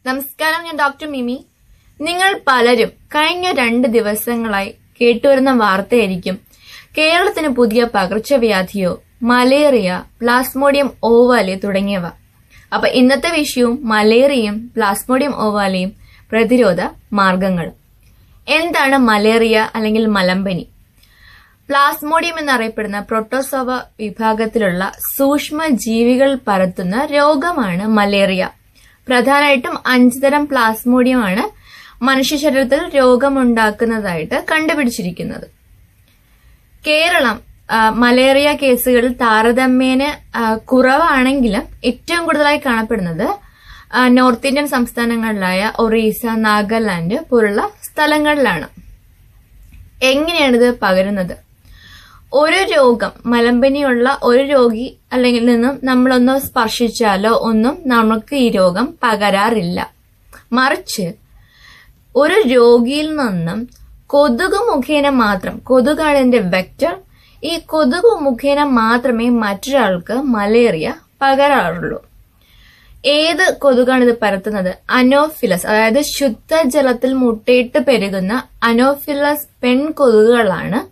നമസ്കാരം ഞാൻ ഡോക്ടർ മിമി നിങ്ങൾ പലരും കഴിഞ്ഞ രണ്ട് ദിവസങ്ങളായി കേട്ടുവരുന്ന വാർത്തയായിരിക്കും കേരളത്തിന് പുതിയ പകർച്ചവ്യാധിയോ മലേറിയ പ്ലാസ്മോഡിയം ഓവാലെ തുടങ്ങിയവ അപ്പൊ ഇന്നത്തെ വിഷയവും മലേറിയയും പ്ലാസ്മോഡിയം ഓവാലയും പ്രതിരോധ മാർഗങ്ങൾ എന്താണ് മലേറിയ അല്ലെങ്കിൽ മലമ്പനി പ്ലാസ്മോഡിയം എന്നറിയപ്പെടുന്ന പ്രോട്ടോസോവ വിഭാഗത്തിലുള്ള സൂക്ഷ്മ ജീവികൾ പരത്തുന്ന രോഗമാണ് മലേറിയ പ്രധാനമായിട്ടും അഞ്ച് തരം പ്ലാസ്മോഡിയമാണ് മനുഷ്യ ശരീരത്തിൽ രോഗമുണ്ടാക്കുന്നതായിട്ട് കണ്ടുപിടിച്ചിരിക്കുന്നത് കേരളം ആ, മലേറിയ കേസുകളിൽ താരതമ്യേന ആ, കുറവാണെങ്കിലും ഏറ്റവും കൂടുതലായി കാണപ്പെടുന്നത് ആ, നോർത്ത് ഇന്ത്യൻ സംസ്ഥാനങ്ങളിലായ ഒറീസ നാഗാലാൻഡ് പോലുള്ള സ്ഥലങ്ങളിലാണ് എങ്ങനെയാണിത് പകരുന്നത് ഒരു രോഗം മലമ്പനിയുള്ള ഒരു രോഗി അല്ലെങ്കിൽ നിന്നും നമ്മളൊന്ന് സ്പർശിച്ചാലോ ഒന്നും നമുക്ക് ഈ രോഗം പകരാറില്ല മറിച്ച് ഒരു രോഗിയിൽ നിന്നും കൊതുക് മുഖേന മാത്രം കൊതുകാണ് ഇതിന്റെ വെക്ടർ ഈ കൊതുക് മുഖേന മാത്രമേ മറ്റൊരാൾക്ക് മലേറിയ പകരാറുള്ളൂ ഏത് കൊതുകാണ് ഇത് പരത്തുന്നത് അനോഫിലസ് അതായത് ശുദ്ധജലത്തിൽ മുട്ടയിട്ട് പെരുകുന്ന അനോഫിലസ് പെൺകൊതുകുകളാണ്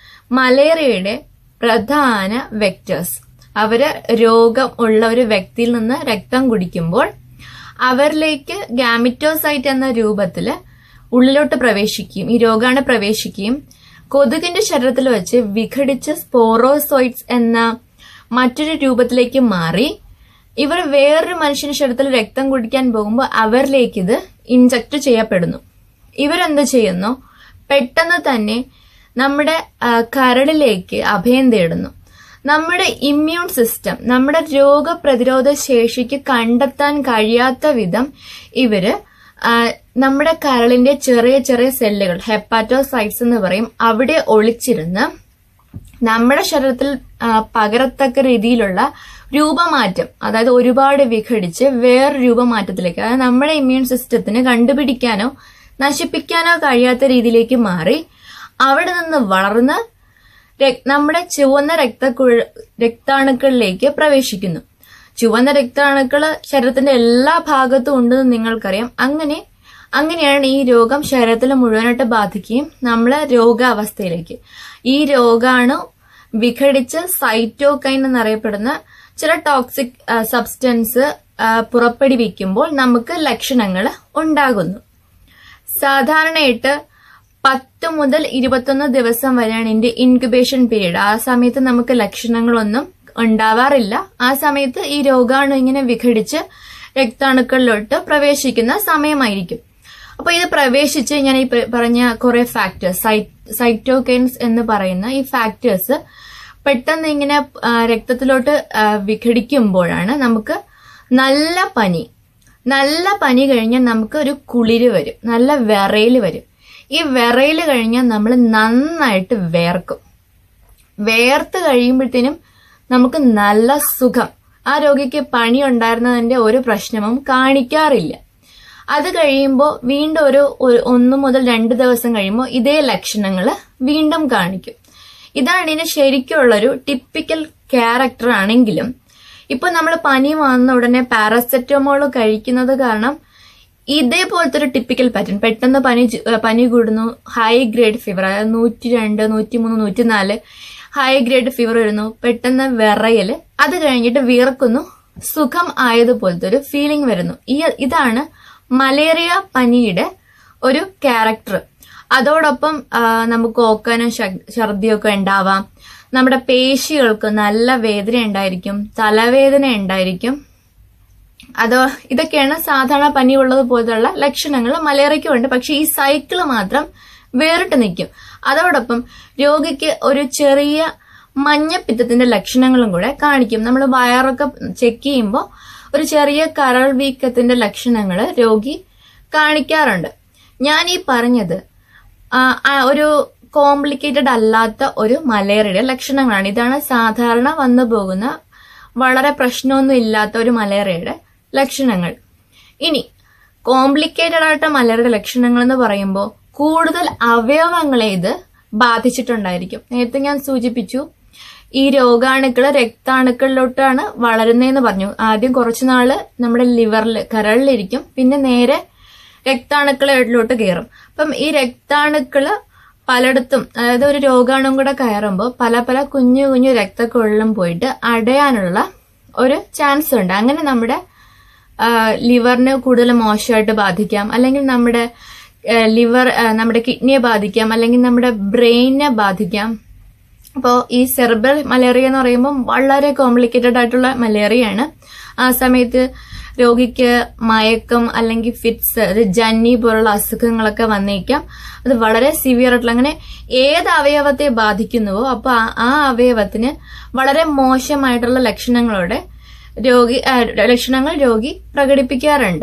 മലേറിയയുടെ പ്രധാന വെക്ടേഴ്സ് അവര് രോഗം ഉള്ള ഒരു വ്യക്തിയിൽ നിന്ന് രക്തം കുടിക്കുമ്പോൾ അവരിലേക്ക് ഗാമിറ്റോസൈറ്റ് എന്ന രൂപത്തില് ഉള്ളിലോട്ട് പ്രവേശിക്കുകയും ഈ രോഗാണു പ്രവേശിക്കുകയും കൊതുകിന്റെ ശരീരത്തിൽ വെച്ച് വിഘടിച്ച് സ്പോറോസോയിറ്റ്സ് എന്ന മറ്റൊരു രൂപത്തിലേക്ക് മാറി ഇവർ വേറൊരു മനുഷ്യന്റെ ശരീരത്തിൽ രക്തം കുടിക്കാൻ പോകുമ്പോൾ അവരിലേക്ക് ഇത് ഇൻജക്ട് ചെയ്യപ്പെടുന്നു ഇവരെന്ത് ചെയ്യുന്നു പെട്ടെന്ന് തന്നെ നമ്മുടെ ആ, കരളിലേക്ക് അഭയം തേടുന്നു നമ്മുടെ ഇമ്മ്യൂൺ സിസ്റ്റം നമ്മുടെ രോഗപ്രതിരോധ ശേഷിക്ക് കണ്ടെത്താൻ കഴിയാത്ത വിധം ഇവര് ആ, നമ്മുടെ കരളിന്റെ ചെറിയ ചെറിയ സെല്ലുകൾ ഹെപ്പാറ്റോസൈറ്റ്സ് എന്ന് പറയും അവിടെ ഒളിച്ചിരുന്ന് നമ്മുടെ ശരീരത്തിൽ ആ, പകരത്തക്ക രീതിയിലുള്ള രൂപമാറ്റം അതായത് ഒരുപാട് വിഘടിച്ച് വേറെ രൂപമാറ്റത്തിലേക്ക് അതായത് നമ്മുടെ ഇമ്മ്യൂൺ സിസ്റ്റത്തിന് കണ്ടുപിടിക്കാനോ നശിപ്പിക്കാനോ കഴിയാത്ത രീതിയിലേക്ക് മാറി അവിടെ നിന്ന് വളർന്ന് രക്- നമ്മുടെ ചുവന്ന രക്തക്കുഴ രക്താണുക്കളിലേക്ക് പ്രവേശിക്കുന്നു ചുവന്ന രക്താണുക്കള് ശരീരത്തിന്റെ എല്ലാ ഭാഗത്തും ഉണ്ടെന്ന് നിങ്ങൾക്കറിയാം അങ്ങനെ അങ്ങനെയാണ് ഈ രോഗം ശരീരത്തിൽ മുഴുവനായിട്ട് ബാധിക്കുകയും നമ്മളെ രോഗാവസ്ഥയിലേക്ക് ഈ രോഗാണു വിഘടിച്ച് സൈറ്റോകൈൻ എന്നറിയപ്പെടുന്ന ചില ടോക്സിക് സബ്സ്റ്റൻസ് പുറപ്പെടുവിക്കുമ്പോൾ നമുക്ക് ലക്ഷണങ്ങൾ ഉണ്ടാകുന്നു സാധാരണയായിട്ട് പത്ത് മുതൽ ഇരുപത്തൊന്ന് ദിവസം വരെയാണ് ഇതിന്റെ ഇൻക്യുബേഷൻ പീരീഡ് ആ സമയത്ത് നമുക്ക് ലക്ഷണങ്ങളൊന്നും ഉണ്ടാവാറില്ല ആ സമയത്ത് ഈ രോഗാണു ഇങ്ങനെ വിഘടിച്ച് രക്താണുക്കളിലോട്ട് പ്രവേശിക്കുന്ന സമയമായിരിക്കും അപ്പൊ ഇത് പ്രവേശിച്ച് ഞാൻ ഈ പ- പറഞ്ഞ കുറെ ഫാക്ടേഴ്സ് സൈറ്റോകൈൻസ് എന്ന് പറയുന്ന ഈ ഫാക്ടേഴ്സ് പെട്ടെന്ന് ഇങ്ങനെ ആ, രക്തത്തിലോട്ട് ആ, വിഘടിക്കുമ്പോഴാണ് നമുക്ക് നല്ല പനി നല്ല പനി കഴിഞ്ഞാൽ നമുക്ക് ഒരു കുളിര് വരും നല്ല വിറയല് വരും ഈ വിറയല് കഴിഞ്ഞാൽ നമ്മൾ നന്നായിട്ട് വേർക്കും വേർത്ത് കഴിയുമ്പോഴത്തേനും നമുക്ക് നല്ല സുഖം ആ രോഗിക്ക് പണി ഉണ്ടായിരുന്നതിന്റെ ഒരു പ്രശ്നവും കാണിക്കാറില്ല അത് കഴിയുമ്പോൾ വീണ്ടും ഒരു ഒരു- ഒന്ന് മുതൽ രണ്ട് ദിവസം കഴിയുമ്പോൾ ഇതേ ലക്ഷണങ്ങൾ വീണ്ടും കാണിക്കും ഇതാണ് ഇതിന് ശരിക്കുള്ളൊരു ടിപ്പിക്കൽ ക്യാരക്ടർ ആണെങ്കിലും ഇപ്പൊ നമ്മൾ പനി വന്ന ഉടനെ പാരസെറ്റമോൾ കഴിക്കുന്നത് കാരണം ഇതേപോലത്തെ ഒരു ടിപ്പിക്കൽ പാറ്റേൺ പെട്ടെന്ന് പനി ജ- ഏഹ് പനി കൂടുന്നു ഹൈ ഗ്രേഡ് ഫീവർ അതായത് നൂറ്റി രണ്ട് നൂറ്റി മൂന്ന് നൂറ്റി നാല് ഹൈ ഗ്രേഡ് ഫീവർ വരുന്നു പെട്ടെന്ന് വിറയല് അത് കഴിഞ്ഞിട്ട് വിയർക്കുന്നു സുഖം ആയതുപോലത്തെ ഒരു ഫീലിംഗ് വരുന്നു ഈ ഇതാണ് മലേറിയ പനിയുടെ ഒരു ക്യാരക്ടർ അതോടൊപ്പം ആ, നമുക്ക് ഓക്കാനും ശ- ഛർദിയൊക്കെ ഉണ്ടാവാം നമ്മുടെ പേശികൾക്ക് നല്ല വേദന ഉണ്ടായിരിക്കും തലവേദന ഉണ്ടായിരിക്കും അതോ ഇതൊക്കെയാണ് സാധാരണ പനി ഉള്ളത് പോലുള്ള ലക്ഷണങ്ങൾ മലേറിയയ്ക്കും ഉണ്ട് പക്ഷെ ഈ സൈക്കിള് മാത്രം വേറിട്ട് നിൽക്കും അതോടൊപ്പം രോഗിക്ക് ഒരു ചെറിയ മഞ്ഞപ്പിത്തത്തിന്റെ ലക്ഷണങ്ങളും കൂടെ കാണിക്കും നമ്മൾ വയറൊക്കെ ചെക്ക് ചെയ്യുമ്പോൾ ഒരു ചെറിയ കരൾ വീക്കത്തിന്റെ ലക്ഷണങ്ങൾ രോഗി കാണിക്കാറുണ്ട് ഞാൻ ഈ പറഞ്ഞത് ആ, ആ, ഒരു കോംപ്ലിക്കേറ്റഡ് അല്ലാത്ത ഒരു മലേറിയയുടെ ലക്ഷണങ്ങളാണ് ഇതാണ് സാധാരണ വന്നു പോകുന്ന വളരെ പ്രശ്നമൊന്നും ഇല്ലാത്ത ഒരു മലേറിയയുടെ ലക്ഷണങ്ങൾ ഇനി കോംപ്ലിക്കേറ്റഡ് ആയിട്ട് മലേറിയയുടെ ലക്ഷണങ്ങൾ എന്ന് പറയുമ്പോൾ കൂടുതൽ അവയവങ്ങളെ ഇത് ബാധിച്ചിട്ടുണ്ടായിരിക്കും നേരത്തെ ഞാൻ സൂചിപ്പിച്ചു ഈ രോഗാണുക്കള് രക്താണുക്കളിലോട്ടാണ് വളരുന്നതെന്ന് പറഞ്ഞു ആദ്യം കുറച്ചു നാള് നമ്മുടെ ലിവറിൽ കരളിലിരിക്കും പിന്നെ നേരെ രക്താണുക്കളിലോട്ട് കയറും അപ്പം ഈ രക്താണുക്കള് പലയിടത്തും അതായത് ഒരു രോഗാണും കൂടെ കയറുമ്പോൾ പല പല കുഞ്ഞു കുഞ്ഞു രക്തക്കുഴലും പോയിട്ട് അടയാനുള്ള ഒരു ചാൻസ് ഉണ്ട് അങ്ങനെ നമ്മുടെ ലിവറിനെ കൂടുതൽ മോശമായിട്ട് ബാധിക്കാം അല്ലെങ്കിൽ നമ്മുടെ ലിവർ നമ്മുടെ കിഡ്നിയെ ബാധിക്കാം അല്ലെങ്കിൽ നമ്മുടെ ബ്രെയിനിനെ ബാധിക്കാം അപ്പോൾ ഈ സെർബൽ മലേറിയ എന്ന് പറയുമ്പോൾ വളരെ കോംപ്ലിക്കേറ്റഡ് ആയിട്ടുള്ള മലേറിയയാണ് ആ സമയത്ത് രോഗിക്ക് മയക്കം അല്ലെങ്കിൽ ഫിറ്റ്സ് അത് ജന്നി പോലുള്ള അസുഖങ്ങളൊക്കെ വന്നേക്കാം അത് വളരെ സിവിയർ ആയിട്ടുള്ള അങ്ങനെ ഏത് അവയവത്തെ ബാധിക്കുന്നുവോ അപ്പൊ ആ അവയവത്തിന് വളരെ മോശമായിട്ടുള്ള ലക്ഷണങ്ങളോടെ രോഗി ലക്ഷണങ്ങൾ രോഗി പ്രകടിപ്പിക്കാറുണ്ട്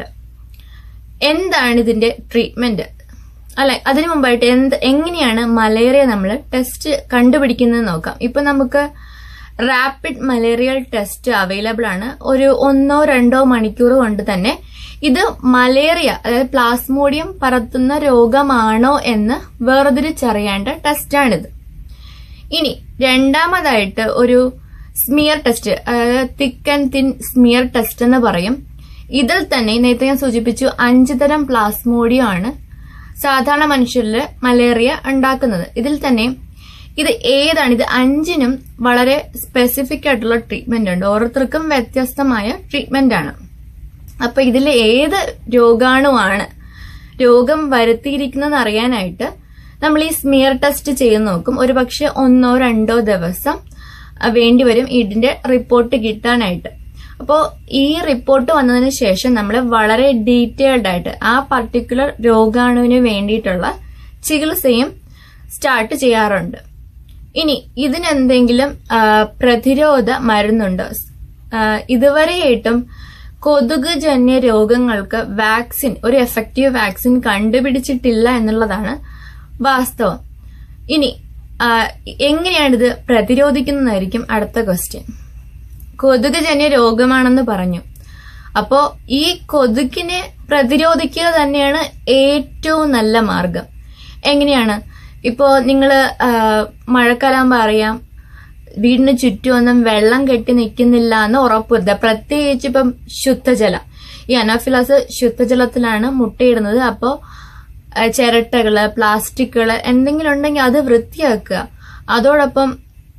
എന്താണ് ഇതിന്റെ ട്രീറ്റ്മെന്റ് അല്ലെ അതിനു മുമ്പായിട്ട് എന്ത് എങ്ങനെയാണ് മലേറിയ നമ്മൾ ടെസ്റ്റ് കണ്ടുപിടിക്കുന്നത് നോക്കാം ഇപ്പൊ നമുക്ക് റാപ്പിഡ് മലേറിയൽ ടെസ്റ്റ് അവൈലബിൾ ആണ് ഒരു ഒന്നോ രണ്ടോ മണിക്കൂർ കൊണ്ട് തന്നെ ഇത് മലേറിയ അതായത് പ്ലാസ്മോഡിയം പരത്തുന്ന രോഗമാണോ എന്ന് വേർതിരിച്ചറിയേണ്ട ടെസ്റ്റാണിത് ഇനി രണ്ടാമതായിട്ട് ഒരു സ്മിയർ ടെസ്റ്റ് അതായത് thick and thin smear test എന്ന് പറയും ഇതിൽ തന്നെ നേരത്തെ ഞാൻ സൂചിപ്പിച്ചു അഞ്ച് തരം പ്ലാസ്മോഡിയം ആണ് സാധാരണ മനുഷ്യരിൽ മലേറിയ ഉണ്ടാക്കുന്നത് ഇതിൽ തന്നെ ഇത് ഏതാണ് ഇത് അഞ്ചിനും വളരെ സ്പെസിഫിക് ആയിട്ടുള്ള ട്രീറ്റ്മെന്റ് ഉണ്ട് ഓരോരുത്തർക്കും വ്യത്യസ്തമായ ട്രീറ്റ്മെന്റ് ആണ് അപ്പൊ ഇതിൽ ഏത് രോഗാണുവാണ് രോഗം വരുത്തിയിരിക്കുന്നത് അറിയാനായിട്ട് നമ്മൾ ഈ സ്മിയർ ടെസ്റ്റ് ചെയ്ത് നോക്കും ഒരു പക്ഷെ ഒന്നോ രണ്ടോ ദിവസം വേണ്ടിവരും ഇതിന്റെ റിപ്പോർട്ട് കിട്ടാനായിട്ട് അപ്പോൾ ഈ റിപ്പോർട്ട് വന്നതിന് ശേഷം നമ്മൾ വളരെ ഡീറ്റെയിൽഡ് ആയിട്ട് ആ പർട്ടിക്കുലർ രോഗാണുവിന് വേണ്ടിയിട്ടുള്ള ചികിത്സയും സ്റ്റാർട്ട് ചെയ്യാറുണ്ട് ഇനി ഇതിനെന്തെങ്കിലും പ്രതിരോധ മരുന്നുണ്ടോ ഇതുവരെയായിട്ടും കൊതുക് ജന്യ രോഗങ്ങൾക്ക് വാക്സിൻ ഒരു എഫക്റ്റീവ് വാക്സിൻ കണ്ടുപിടിച്ചിട്ടില്ല എന്നുള്ളതാണ് വാസ്തവം ഇനി എങ്ങനെയാണിത് പ്രതിരോധിക്കുന്നതായിരിക്കും അടുത്ത ക്വസ്റ്റ്യൻ കൊതുക് ജന്യ രോഗമാണെന്ന് പറഞ്ഞു അപ്പോ ഈ കൊതുകിനെ പ്രതിരോധിക്കുക തന്നെയാണ് ഏറ്റവും നല്ല മാർഗം എങ്ങനെയാണ് ഇപ്പോ നിങ്ങള് മഴക്കാലാകുമ്പോ അറിയാം വീടിന് ചുറ്റുമൊന്നും വെള്ളം കെട്ടി നിൽക്കുന്നില്ല എന്ന് ഉറപ്പുവരുത്തുക പ്രത്യേകിച്ച് ഇപ്പം ശുദ്ധജലം ഈ അനോഫിലാസ് ശുദ്ധജലത്തിലാണ് മുട്ടയിടുന്നത് അപ്പോൾ ചിരട്ടകള് പ്ലാസ്റ്റിക്കുകള് എന്തെങ്കിലും ഉണ്ടെങ്കിൽ അത് വൃത്തിയാക്കുക അതോടൊപ്പം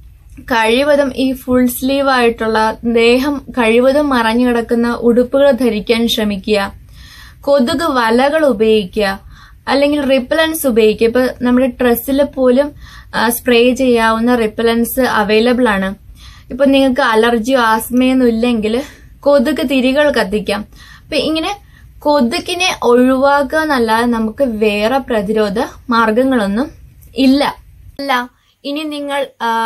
കഴിവതും ഈ ഫുൾ സ്ലീവ് ആയിട്ടുള്ള ദേഹം കഴിവതും മറഞ്ഞു കിടക്കുന്ന ഉടുപ്പുകൾ ധരിക്കാൻ ശ്രമിക്കുക കൊതുക് വലകൾ ഉപയോഗിക്കുക അല്ലെങ്കിൽ റിപ്പലൻസ് ഉപയോഗിക്കുക ഇപ്പൊ നമ്മുടെ ഡ്രസ്സിൽ പോലും സ്പ്രേ ചെയ്യാവുന്ന റിപ്പലൻസ് അവൈലബിൾ ആണ് ഇപ്പൊ നിങ്ങൾക്ക് അലർജിയോ ആസ്മയൊന്നും ഇല്ലെങ്കിൽ കൊതുക് തിരികൾ കത്തിക്കാം അപ്പൊ ഇങ്ങനെ കൊതുകിനെ ഒഴിവാക്കുക എന്നല്ലാതെ നമുക്ക് വേറെ പ്രതിരോധ മാർഗങ്ങളൊന്നും ഇല്ല അല്ല ഇനി നിങ്ങൾ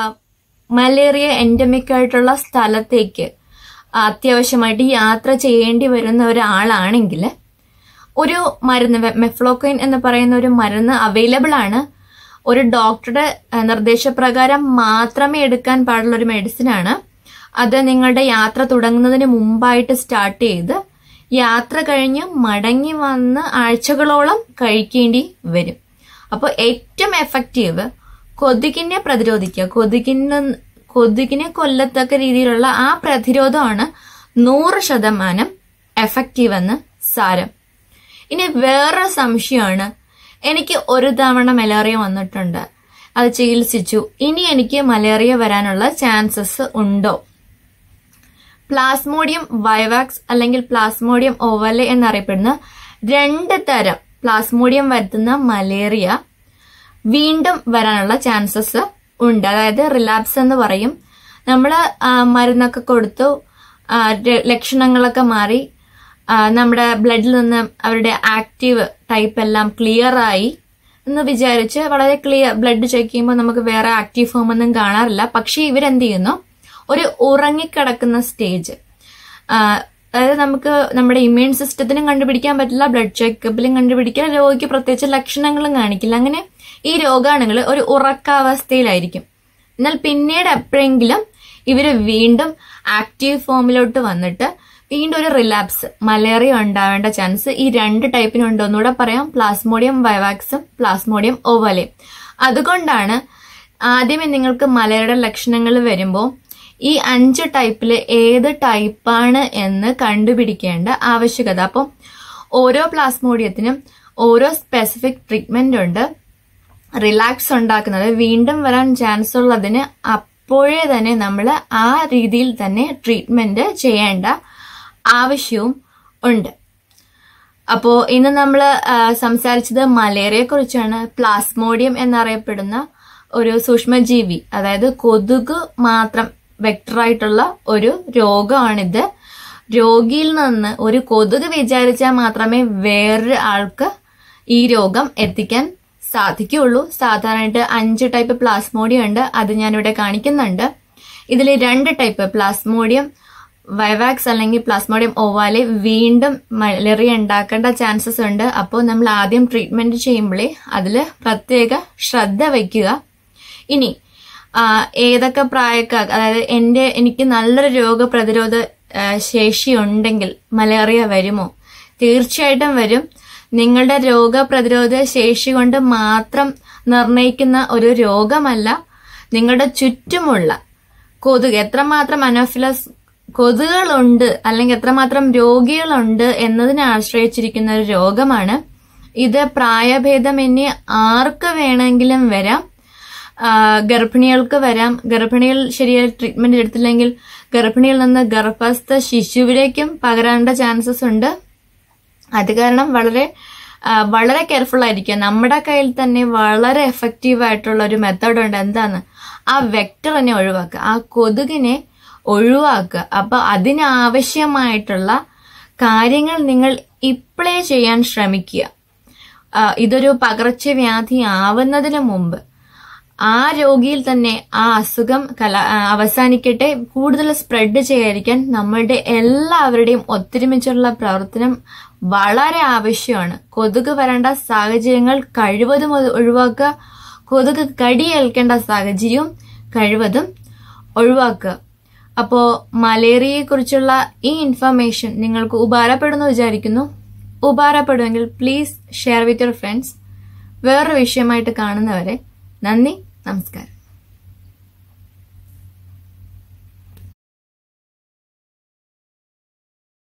മലേറിയ എൻഡമിക് ആയിട്ടുള്ള സ്ഥലത്തേക്ക് അത്യാവശ്യമായിട്ട് യാത്ര ചെയ്യേണ്ടി വരുന്ന ഒരാളാണെങ്കിൽ ഒരു മരുന്ന് മെഫ്ലോക്കൈൻ എന്ന് പറയുന്ന ഒരു മരുന്ന് അവൈലബിൾ ആണ് ഒരു ഡോക്ടറുടെ നിർദ്ദേശപ്രകാരം മാത്രമേ എടുക്കാൻ പാടുള്ള ഒരു മെഡിസിൻ ആണ് അത് നിങ്ങളുടെ യാത്ര തുടങ്ങുന്നതിന് മുമ്പായിട്ട് സ്റ്റാർട്ട് ചെയ്ത് യാത്ര കഴിഞ്ഞ് മടങ്ങി വന്ന് ആഴ്ചകളോളം കഴിക്കേണ്ടി വരും അപ്പോൾ ഏറ്റവും എഫക്റ്റീവ് കൊതുകിനെ പ്രതിരോധിക്കുക കൊതുകിന് കൊതുകിനെ കൊല്ലത്തക്ക രീതിയിലുള്ള ആ പ്രതിരോധമാണ് നൂറ് ശതമാനം എഫക്റ്റീവ് എന്ന് സാരം ഇനി വേറെ സംശയമാണ് എനിക്ക് ഒരു തവണ മലേറിയ വന്നിട്ടുണ്ട് അത് ചികിത്സിച്ചു ഇനി എനിക്ക് മലേറിയ വരാനുള്ള ചാൻസസ് ഉണ്ടോ പ്ലാസ്മോഡിയം വൈവാക്സ് അല്ലെങ്കിൽ പ്ലാസ്മോഡിയം ഓവലെ എന്നറിയപ്പെടുന്ന രണ്ട് തരം പ്ലാസ്മോഡിയം വരുത്തുന്ന മലേറിയ വീണ്ടും വരാനുള്ള ചാൻസസ് ഉണ്ട് അതായത് റിലാപ്സ് എന്ന് പറയും നമ്മൾ മരുന്നൊക്കെ കൊടുത്തു ലക്ഷണങ്ങളൊക്കെ മാറി നമ്മുടെ ബ്ലഡിൽ നിന്ന് അവരുടെ ആക്റ്റീവ് ടൈപ്പ് എല്ലാം ക്ലിയർ ആയി എന്ന് വിചാരിച്ച് വളരെ ക്ലിയർ ബ്ലഡ് ചെക്ക് ചെയ്യുമ്പോൾ നമുക്ക് വേറെ ആക്റ്റീവ് ഫോം ഒന്നും കാണാറില്ല പക്ഷേ ഇവരെന്ത് ചെയ്യുന്നു ഒരു ഉറങ്ങിക്കിടക്കുന്ന സ്റ്റേജ് അതായത് നമുക്ക് നമ്മുടെ ഇമ്മ്യൂൺ സിസ്റ്റത്തിനും കണ്ടുപിടിക്കാൻ പറ്റില്ല ബ്ലഡ് ചെക്കപ്പിലും കണ്ടുപിടിക്കാൻ രോഗിക്ക് പ്രത്യേകിച്ച് ലക്ഷണങ്ങളും കാണിക്കില്ല അങ്ങനെ ഈ രോഗാണുകൾ ഒരു ഉറക്കാവസ്ഥയിലായിരിക്കും എന്നാൽ പിന്നീട് എപ്പോഴെങ്കിലും ഇവര് വീണ്ടും ആക്റ്റീവ് ഫോമിലോട്ട് വന്നിട്ട് വീണ്ടും ഒരു റിലാപ്സ് മലേറിയ ഉണ്ടാവേണ്ട ചാൻസ് ഈ രണ്ട് ടൈപ്പിനുണ്ട് ഒന്നുകൂടെ പറയാം പ്ലാസ്മോഡിയം വൈവാക്സും പ്ലാസ്മോഡിയം ഓവലയും അതുകൊണ്ടാണ് ആദ്യമേ നിങ്ങൾക്ക് മലയുടെ ലക്ഷണങ്ങൾ വരുമ്പോൾ ഈ അഞ്ച് ടൈപ്പിൽ ഏത് ടൈപ്പാണ് എന്ന് കണ്ടുപിടിക്കേണ്ട ആവശ്യകത അപ്പം ഓരോ പ്ലാസ്മോഡിയത്തിനും ഓരോ സ്പെസിഫിക് ട്രീറ്റ്മെന്റ് ഉണ്ട് റിലാക്സ് ഉണ്ടാക്കുന്നത് വീണ്ടും വരാൻ ചാൻസ് ഉള്ളതിന് അപ്പോഴേ തന്നെ നമ്മൾ ആ രീതിയിൽ തന്നെ ട്രീറ്റ്മെന്റ് ചെയ്യേണ്ട ആവശ്യവും ഉണ്ട് അപ്പോൾ ഇന്ന് നമ്മൾ സംസാരിച്ചത് മലേറിയയെ കുറിച്ചാണ് പ്ലാസ്മോഡിയം എന്നറിയപ്പെടുന്ന ഒരു സൂക്ഷ്മജീവി അതായത് കൊതുക് മാത്രം വെക്ടറായിട്ടുള്ള ഒരു രോഗമാണിത് രോഗിയിൽ നിന്ന് ഒരു കൊതുക് വിചാരിച്ചാൽ മാത്രമേ വേറൊരു ആൾക്ക് ഈ രോഗം എത്തിക്കാൻ സാധിക്കുകയുള്ളൂ സാധാരണയായിട്ട് അഞ്ച് ടൈപ്പ് പ്ലാസ്മോഡിയം ഉണ്ട് അത് ഞാനിവിടെ കാണിക്കുന്നുണ്ട് ഇതിൽ രണ്ട് ടൈപ്പ് പ്ലാസ്മോഡിയം വൈവാക്സ് അല്ലെങ്കിൽ പ്ലാസ്മോഡിയം ഓവാലെ വീണ്ടും മലേറിയ ഉണ്ടാക്കേണ്ട ചാൻസസ് ഉണ്ട് അപ്പോൾ നമ്മൾ ആദ്യം ട്രീറ്റ്മെന്റ് ചെയ്യുമ്പോഴേ അതിൽ പ്രത്യേക ശ്രദ്ധ വയ്ക്കുക ഇനി ആ, ഏതൊക്കെ പ്രായക്കാർ അതായത് എൻ്റെ എനിക്ക് നല്ലൊരു രോഗപ്രതിരോധ ആ, ശേഷി ഉണ്ടെങ്കിൽ മലേറിയ വരുമോ തീർച്ചയായിട്ടും വരും നിങ്ങളുടെ രോഗപ്രതിരോധ ശേഷി കൊണ്ട് മാത്രം നിർണയിക്കുന്ന ഒരു രോഗമല്ല നിങ്ങളുടെ ചുറ്റുമുള്ള കൊതുക് എത്രമാത്രം അനോഫിലസ് കൊതുകുകളുണ്ട് അല്ലെങ്കിൽ എത്രമാത്രം രോഗികളുണ്ട് എന്നതിനെ ആശ്രയിച്ചിരിക്കുന്ന ഒരു രോഗമാണ് ഇത് പ്രായഭേദമന്യേ ആർക്ക് വേണമെങ്കിലും വരാം ആ, ഗർഭിണികൾക്ക് വരാം ഗർഭിണികൾ ശരിയായ ട്രീറ്റ്മെന്റ് എടുത്തില്ലെങ്കിൽ ഗർഭിണിയിൽ നിന്ന് ഗർഭസ്ഥ ശിശുവിലേക്കും പകരാനുള്ള ചാൻസസ് ഉണ്ട് അത് കാരണം വളരെ ആ, വളരെ കെയർഫുൾ ആയിരിക്കുക നമ്മുടെ കയ്യിൽ തന്നെ വളരെ എഫക്റ്റീവ് ആയിട്ടുള്ള ഒരു മെത്തേഡ് ഉണ്ട് എന്താണ് ആ വെക്ടറിനെ ഒഴിവാക്കുക ആ കൊതുകിനെ ഒഴിവാക്കുക അപ്പൊ അതിനാവശ്യമായിട്ടുള്ള കാര്യങ്ങൾ നിങ്ങൾ ഇപ്പോഴേ ചെയ്യാൻ ശ്രമിക്കുക ആ, ഇതൊരു പകർച്ചവ്യാധി ആവുന്നതിന് മുമ്പ് ആ രോഗിയിൽ തന്നെ ആ അസുഖം കല ആ, അവസാനിക്കട്ടെ കൂടുതൽ സ്പ്രെഡ് ചെയ്യാതിരിക്കാൻ നമ്മളുടെ എല്ലാവരുടെയും ഒത്തൊരുമിച്ചുള്ള പ്രവർത്തനം വളരെ ആവശ്യമാണ് കൊതുക് വരേണ്ട സാഹചര്യങ്ങൾ കഴിവതും ഒ- ഒഴിവാക്കുക കൊതുക് കടിയേൽക്കേണ്ട സാഹചര്യവും കഴിവതും ഒഴിവാക്കുക അപ്പോൾ മലേറിയയെക്കുറിച്ചുള്ള ഈ ഇൻഫർമേഷൻ നിങ്ങൾക്ക് ഉപകാരപ്പെടുന്നു വിചാരിക്കുന്നു ഉപകാരപ്പെടുമെങ്കിൽ please share with your friends വേറൊരു വിഷയമായിട്ട് കാണുന്നവരെ നന്ദി നമസ്കാരം